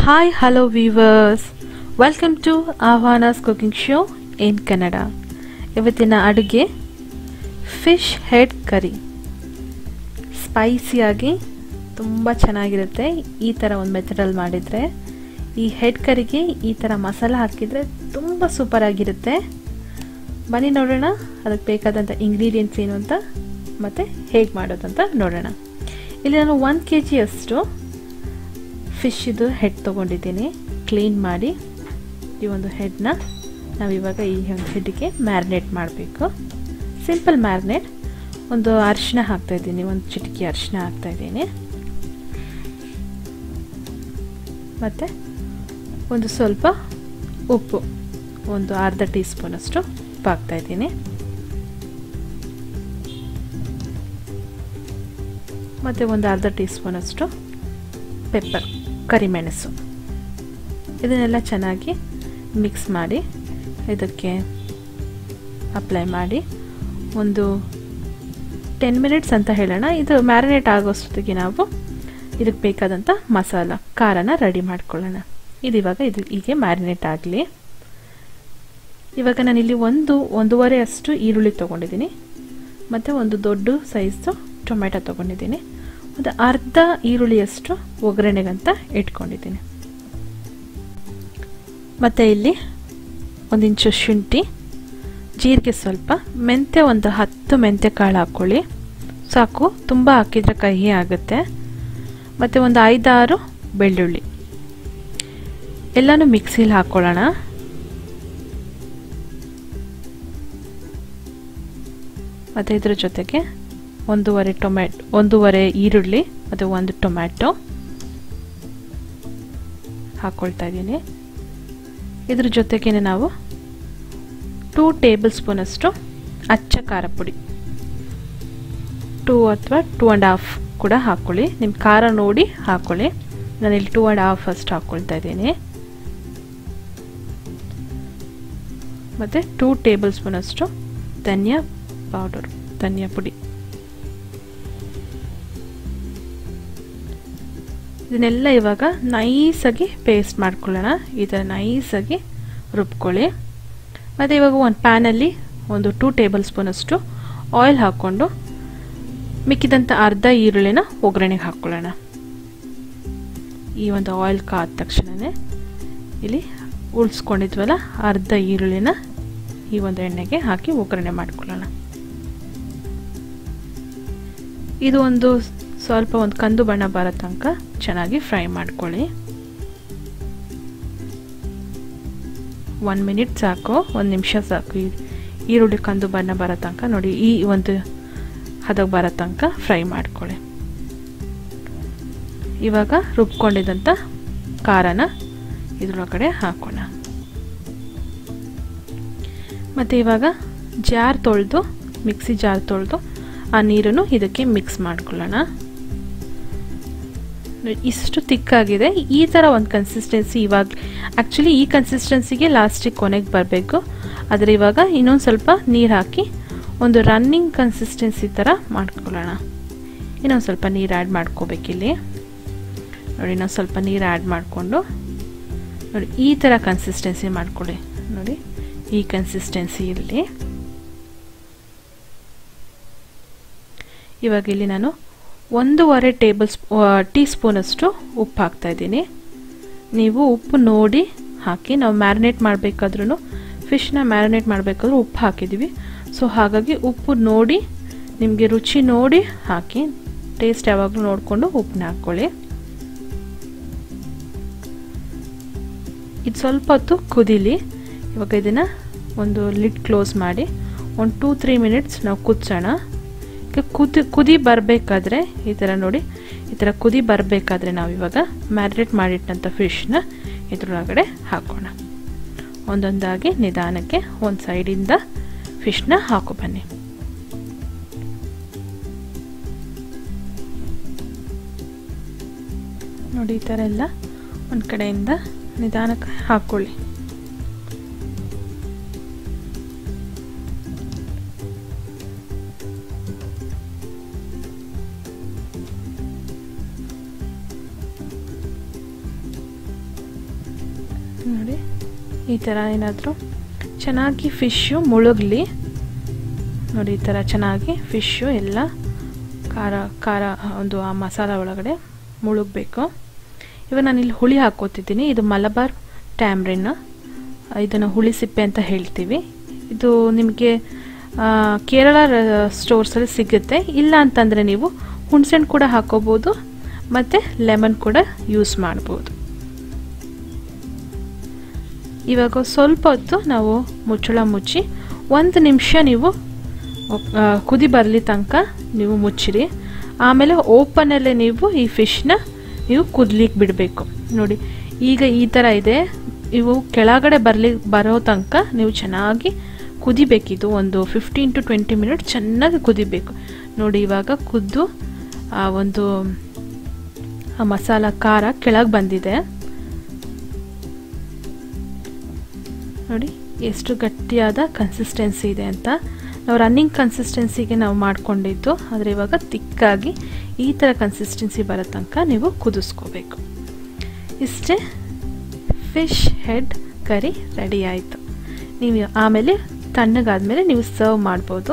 hi hello viewers welcome to Aahvana's cooking show in Kannada ಇವತ್ತಿನ ಅಡುಗೆ fish head ಕರಿ ಸ್ಪೈಸಿಯಾಗಿ ತುಂಬ ಚೆನ್ನಾಗಿರುತ್ತೆ ಈ ಥರ ಒಂದು ಮೆಥಡಲ್ಲಿ ಮಾಡಿದರೆ ಈ ಹೆಡ್ ಕರಿಗೆ ಈ ಥರ ಮಸಾಲ ಹಾಕಿದರೆ ತುಂಬ ಸೂಪರಾಗಿರುತ್ತೆ ಬನ್ನಿ ನೋಡೋಣ ಅದಕ್ಕೆ ಬೇಕಾದಂಥ ಇಂಗ್ರೀಡಿಯೆಂಟ್ಸ್ ಏನು ಅಂತ ಮತ್ತು ಹೇಗೆ ಮಾಡೋದಂತ ನೋಡೋಣ ಇಲ್ಲಿ ನಾನು ಒಂದು ಕೆ ಜಿಯಷ್ಟು ಫಿಶ್ದು ಹೆಡ್ ತೊಗೊಂಡಿದ್ದೀನಿ ಕ್ಲೀನ್ ಮಾಡಿ ಈ ಒಂದು ಹೆಡ್ನ ನಾವಿವಾಗ ಈ ಒಂದು ಹೆಡ್ಗೆ ಮ್ಯಾರಿನೇಟ್ ಮಾಡಬೇಕು ಸಿಂಪಲ್ ಮ್ಯಾರಿನೇಟ್ ಒಂದು ಅರಿಶಿನ ಹಾಕ್ತಾಯಿದ್ದೀನಿ ಒಂದು ಚಿಟಕಿ ಅರಿಶಿನ ಹಾಕ್ತಾಯಿದ್ದೀನಿ ಮತ್ತು ಒಂದು ಸ್ವಲ್ಪ ಉಪ್ಪು ಒಂದು ಅರ್ಧ ಟೀ ಸ್ಪೂನಷ್ಟು ಉಪ್ಪು ಹಾಕ್ತಾಯಿದ್ದೀನಿ ಮತ್ತು ಒಂದು ಅರ್ಧ ಟೀ ಸ್ಪೂನಷ್ಟು ಪೆಪ್ಪರ್ ಕರಿಮೆಣಸು ಇದನ್ನೆಲ್ಲ ಚೆನ್ನಾಗಿ ಮಿಕ್ಸ್ ಮಾಡಿ ಇದಕ್ಕೆ ಅಪ್ಲೈ ಮಾಡಿ ಒಂದು ಟೆನ್ ಮಿನಿಟ್ಸ್ ಅಂತ ಹೇಳೋಣ ಇದು ಮ್ಯಾರಿನೇಟ್ ಆಗೋಷ್ಟೊತ್ತಿಗೆ ನಾವು ಇದಕ್ಕೆ ಬೇಕಾದಂಥ ಮಸಾಲ ಖಾರನ ರೆಡಿ ಮಾಡ್ಕೊಳ್ಳೋಣ ಇದು ಇವಾಗ ಇದು ಹೀಗೆ ಮ್ಯಾರಿನೇಟ್ ಆಗಲಿ ಇವಾಗ ನಾನಿಲ್ಲಿ ಒಂದು ಒಂದೂವರೆ ಅಷ್ಟು ಈರುಳ್ಳಿ ತೊಗೊಂಡಿದ್ದೀನಿ ಮತ್ತು ಒಂದು ದೊಡ್ಡ ಸೈಜ್ದು ಟೊಮೆಟೊ ತೊಗೊಂಡಿದ್ದೀನಿ ಒಂದು ಅರ್ಧ ಈರುಳ್ಳಿಯಷ್ಟು ಒಗ್ಗರಣೆಗಂತ ಇಟ್ಕೊಂಡಿದ್ದೀನಿ ಮತ್ತು ಇಲ್ಲಿ ಒಂದು ಇಂಚು ಶುಂಠಿ ಜೀರಿಗೆ ಸ್ವಲ್ಪ ಮೆಂತ್ಯ ಒಂದು ಹತ್ತು ಮೆಂತ್ಯ ಕಾಳು ಹಾಕ್ಕೊಳ್ಳಿ ಸಾಕು ತುಂಬ ಹಾಕಿದರೆ ಕಹಿ ಆಗುತ್ತೆ ಮತ್ತು ಒಂದು ಐದಾರು ಬೆಳ್ಳುಳ್ಳಿ ಎಲ್ಲನೂ ಮಿಕ್ಸಿಲಿ ಹಾಕ್ಕೊಳ್ಳೋಣ ಮತ್ತು ಇದ್ರ ಜೊತೆಗೆ ಒಂದೂವರೆ ಟೊಮ್ಯಾಟ್ ಒಂದೂವರೆ ಈರುಳ್ಳಿ ಮತ್ತು ಒಂದು ಟೊಮ್ಯಾಟೊ ಹಾಕ್ಕೊಳ್ತಾ ಇದ್ದೀನಿ ಇದ್ರ ಜೊತೆಗೇ ನಾವು ಟೂ ಟೇಬಲ್ ಸ್ಪೂನಷ್ಟು ಅಚ್ಚ ಖಾರ ಪುಡಿ ಟೂ ಅಥವಾ ಟೂ ಆ್ಯಂಡ್ ಹಾಫ್ ಕೂಡ ಹಾಕ್ಕೊಳ್ಳಿ ನಿಮ್ಮ ಖಾರ ನೋಡಿ ಹಾಕ್ಕೊಳ್ಳಿ ನಾನಿಲ್ಲಿ ಟೂ ಆ್ಯಂಡ್ ಹಾಫ್ ಅಷ್ಟು ಹಾಕ್ಕೊಳ್ತಾ ಇದ್ದೀನಿ ಮತ್ತು ಟೂ ಟೇಬಲ್ ಸ್ಪೂನಷ್ಟು ಧನಿಯಾ ಪೌಡರ್ ಧನಿಯಾ ಪುಡಿ ಇದನ್ನೆಲ್ಲ ಇವಾಗ ನೈಸಾಗಿ ಪೇಸ್ಟ್ ಮಾಡ್ಕೊಳ್ಳೋಣ ಈ ಥರ ನೈಸಾಗಿ ರುಬ್ಕೊಳ್ಳಿ ಮತ್ತು ಇವಾಗ ಒಂದು ಪ್ಯಾನಲ್ಲಿ ಒಂದು ಟೂ ಟೇಬಲ್ ಸ್ಪೂನಷ್ಟು ಆಯಿಲ್ ಹಾಕ್ಕೊಂಡು ಮಿಕ್ಕಿದಂಥ ಅರ್ಧ ಈರುಳ್ಳಿನ ಒಗ್ಗರಣೆಗೆ ಹಾಕ್ಕೊಳ್ಳೋಣ ಈ ಒಂದು ಆಯಿಲ್ ಕಾದ ತಕ್ಷಣವೇ ಇಲ್ಲಿ ಉಳಿಸ್ಕೊಂಡಿದ್ವಲ್ಲ ಅರ್ಧ ಈರುಳ್ಳಿನ ಈ ಒಂದು ಎಣ್ಣೆಗೆ ಹಾಕಿ ಒಗ್ಗರಣೆ ಮಾಡ್ಕೊಳ್ಳೋಣ ಇದು ಒಂದು ಸ್ವಲ್ಪ ಒಂದು ಕಂದು ಬಣ್ಣ ಬರೋ ತನಕ ಚೆನ್ನಾಗಿ ಫ್ರೈ ಮಾಡ್ಕೊಳ್ಳಿ ಒನ್ ಮಿನಿಟ್ ಸಾಕು ಒಂದು ನಿಮಿಷ ಸಾಕು ಈರುಳ್ಳಿ ಕಂದು ಬಣ್ಣ ಬರೋ ತನಕ ನೋಡಿ ಈ ಒಂದು ಹದಕ್ಕೆ ಬರೋ ತನಕ ಫ್ರೈ ಮಾಡ್ಕೊಳ್ಳಿ ಇವಾಗ ರುಬ್ಕೊಂಡಿದ್ದಂಥ ಖಾರನ ಇದ್ರೊಳಗಡೆ ಹಾಕೋಣ ಮತ್ತು ಇವಾಗ ಜಾರ್ ತೊಳೆದು ಮಿಕ್ಸಿ ಜಾರ್ ತೊಳೆದು ಆ ನೀರನ್ನು ಇದಕ್ಕೆ ಮಿಕ್ಸ್ ಮಾಡ್ಕೊಳ್ಳೋಣ ಇಷ್ಟು ತಿಕ್ಕಾಗಿದೆ ಈ ಥರ ಒಂದು ಕನ್ಸಿಸ್ಟೆನ್ಸಿ ಇವಾಗ ಆ್ಯಕ್ಚುಲಿ ಈ ಕನ್ಸಿಸ್ಟೆನ್ಸಿಗೆ ಲಾಸ್ಟಿಗೆ ಕೊನೆಗೆ ಬರಬೇಕು ಆದರೆ ಇವಾಗ ಇನ್ನೊಂದು ಸ್ವಲ್ಪ ನೀರು ಹಾಕಿ ಒಂದು ರನ್ನಿಂಗ್ ಕನ್ಸಿಸ್ಟೆನ್ಸಿ ಥರ ಮಾಡ್ಕೊಳ್ಳೋಣ ಇನ್ನೊಂದು ಸ್ವಲ್ಪ ನೀರು ಆ್ಯಡ್ ಮಾಡ್ಕೋಬೇಕಿಲ್ಲಿ ನೋಡಿ ಇನ್ನೊಂದು ಸ್ವಲ್ಪ ನೀರು ಆ್ಯಡ್ ಮಾಡಿಕೊಂಡು ನೋಡಿ ಈ ಥರ ಕನ್ಸಿಸ್ಟೆನ್ಸಿ ಮಾಡ್ಕೊಳ್ಳಿ ನೋಡಿ ಈ ಕನ್ಸಿಸ್ಟೆನ್ಸಿ ಇಲ್ಲಿ ಇವಾಗ ಇಲ್ಲಿ ನಾನು ಒಂದೂವರೆ ಟೇಬಲ್ ಸ್ಪೂ ಟೀ ಸ್ಪೂನಷ್ಟು ಉಪ್ಪು ಹಾಕ್ತಾಯಿದ್ದೀನಿ ನೀವು ಉಪ್ಪು ನೋಡಿ ಹಾಕಿ ನಾವು ಮ್ಯಾರಿನೇಟ್ ಮಾಡಬೇಕಾದ್ರೂ ಫಿಶ್ನ ಮ್ಯಾರಿನೇಟ್ ಮಾಡಬೇಕಾದ್ರೂ ಉಪ್ಪು ಹಾಕಿದ್ದೀವಿ ಸೊ ಹಾಗಾಗಿ ಉಪ್ಪು ನೋಡಿ ನಿಮಗೆ ರುಚಿ ನೋಡಿ ಹಾಕಿ ಟೇಸ್ಟ್ ಯಾವಾಗಲೂ ನೋಡಿಕೊಂಡು ಉಪ್ಪನ್ನ ಹಾಕ್ಕೊಳ್ಳಿ ಇದು ಸ್ವಲ್ಪ ಹೊತ್ತು ಕುದೀಲಿ ಇವಾಗ ಇದನ್ನು ಒಂದು ಲಿಡ್ ಕ್ಲೋಸ್ ಮಾಡಿ ಒಂದು ಟೂ ತ್ರೀ ಮಿನಿಟ್ಸ್ ನಾವು ಕುದಿಸೋಣ ಕುದಿ ಕುದಿ ಬರಬೇಕಾದ್ರೆ ಈ ಥರ ನೋಡಿ ಈ ಥರ ಕುದಿ ಬರಬೇಕಾದ್ರೆ ನಾವು ಇವಾಗ ಮ್ಯಾರಿನೇಟ್ ಮಾಡಿಟ್ಟಂಥ ಫಿಶ್ನ ಇದ್ರೊಳಗಡೆ ಹಾಕೋಣ ಒಂದೊಂದಾಗಿ ನಿಧಾನಕ್ಕೆ ಒಂದು ಸೈಡಿಂದ ಫಿಶ್ನ ಹಾಕೋ ಬನ್ನಿ ನೋಡಿ ಈ ಥರ ಎಲ್ಲ ಒಂದು ಕಡೆಯಿಂದ ನಿಧಾನಕ್ಕೆ ಹಾಕ್ಕೊಳ್ಳಿ ನೋಡಿ ಈ ಥರ ಏನಾದರೂ ಚೆನ್ನಾಗಿ ಫಿಶ್ಶು ಮುಳುಗಲಿ ನೋಡಿ ಈ ಥರ ಚೆನ್ನಾಗಿ ಫಿಶ್ಶು ಎಲ್ಲ ಖಾರ ಖಾರ ಒಂದು ಆ ಮಸಾಲ ಒಳಗಡೆ ಮುಳುಗಬೇಕು ಇವಾಗ ನಾನು ಇಲ್ಲಿ ಹುಳಿ ಹಾಕೋತಿದ್ದೀನಿ ಇದು ಮಲಬಾರ್ ಟ್ಯಾಮ್ರಿನ್ ಇದನ್ನು ಹುಳಿ ಸಿಪ್ಪೆ ಅಂತ ಹೇಳ್ತೀವಿ ಇದು ನಿಮಗೆ ಕೇರಳ ಸ್ಟೋರ್ಸಲ್ಲಿ ಸಿಗುತ್ತೆ ಇಲ್ಲ ಅಂತಂದರೆ ನೀವು ಹುಣಸೆಹಣ್ಣು ಕೂಡ ಹಾಕೋಬೋದು ಮತ್ತು ಲೆಮನ್ ಕೂಡ ಯೂಸ್ ಮಾಡ್ಬೋದು ಇವಾಗ ಸ್ವಲ್ಪ ಹೊತ್ತು ನಾವು ಮುಚ್ಚಳ ಮುಚ್ಚಿ ಒಂದು ನಿಮಿಷ ನೀವು ಕುದಿ ಬರಲಿ ತನಕ ನೀವು ಮುಚ್ಚಿರಿ ಆಮೇಲೆ ಓಪನಲ್ಲೇ ನೀವು ಈ ಫಿಶ್ನ ನೀವು ಕುದ್ಲಿಕ್ಕೆ ಬಿಡಬೇಕು ನೋಡಿ ಈಗ ಈ ಥರ ಇದೆ ಇವು ಕೆಳಗಡೆ ಬರಲಿ ಬರೋ ತನಕ ನೀವು ಚೆನ್ನಾಗಿ ಕುದಿಬೇಕಿದು ಒಂದು ಫಿಫ್ಟೀನ್ ಟು ಟ್ವೆಂಟಿ ಮಿನಿಟ್ ಚೆನ್ನಾಗಿ ಕುದಿಬೇಕು ನೋಡಿ ಇವಾಗ ಕುದ್ದು ಆ ಒಂದು ಆ ಮಸಾಲ ಖಾರ ಕೆಳಗೆ ಬಂದಿದೆ ನೋಡಿ ಎಷ್ಟು ಗಟ್ಟಿಯಾದ ಕನ್ಸಿಸ್ಟೆನ್ಸಿ ಇದೆ ಅಂತ ನಾವು ರನ್ನಿಂಗ್ ಕನ್ಸಿಸ್ಟೆನ್ಸಿಗೆ ನಾವು ಮಾಡ್ಕೊಂಡಿದ್ದು ಆದರೆ ಇವಾಗ ತಿಕ್ಕಾಗಿ ಈ ಥರ ಕನ್ಸಿಸ್ಟೆನ್ಸಿ ಬರೋ ತನಕ ನೀವು ಕುದಿಸ್ಕೋಬೇಕು ಇಷ್ಟೇ ಫಿಶ್ ಹೆಡ್ ಕರಿ ರೆಡಿ ಆಯಿತು ನೀವು ಆಮೇಲೆ ತಣ್ಣಗಾದ್ಮೇಲೆ ನೀವು ಸರ್ವ್ ಮಾಡ್ಬೋದು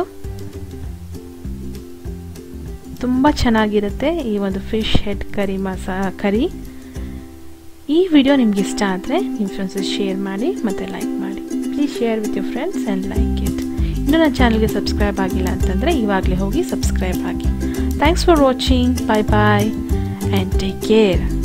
ತುಂಬ ಚೆನ್ನಾಗಿರುತ್ತೆ ಈ ಒಂದು ಫಿಶ್ ಹೆಡ್ ಕರಿ ಮಸಾ ಕರಿ ಈ ವಿಡಿಯೋ ನಿಮ್ಗೆ ಇಷ್ಟ ಆದರೆ ನಿಮ್ಮ ಫ್ರೆಂಡ್ಸ್ ಶೇರ್ ಮಾಡಿ ಮತ್ತು ಲೈಕ್ ಮಾಡಿ please share with your friends and like it ಇನ್ನೂ ನನ್ನ ಚಾನಲ್ಗೆ ಸಬ್ಸ್ಕ್ರೈಬ್ ಆಗಿಲ್ಲ ಅಂತಂದರೆ ಇವಾಗಲೇ ಹೋಗಿ ಸಬ್ಸ್ಕ್ರೈಬ್ ಆಗಿ thanks for watching bye bye and take care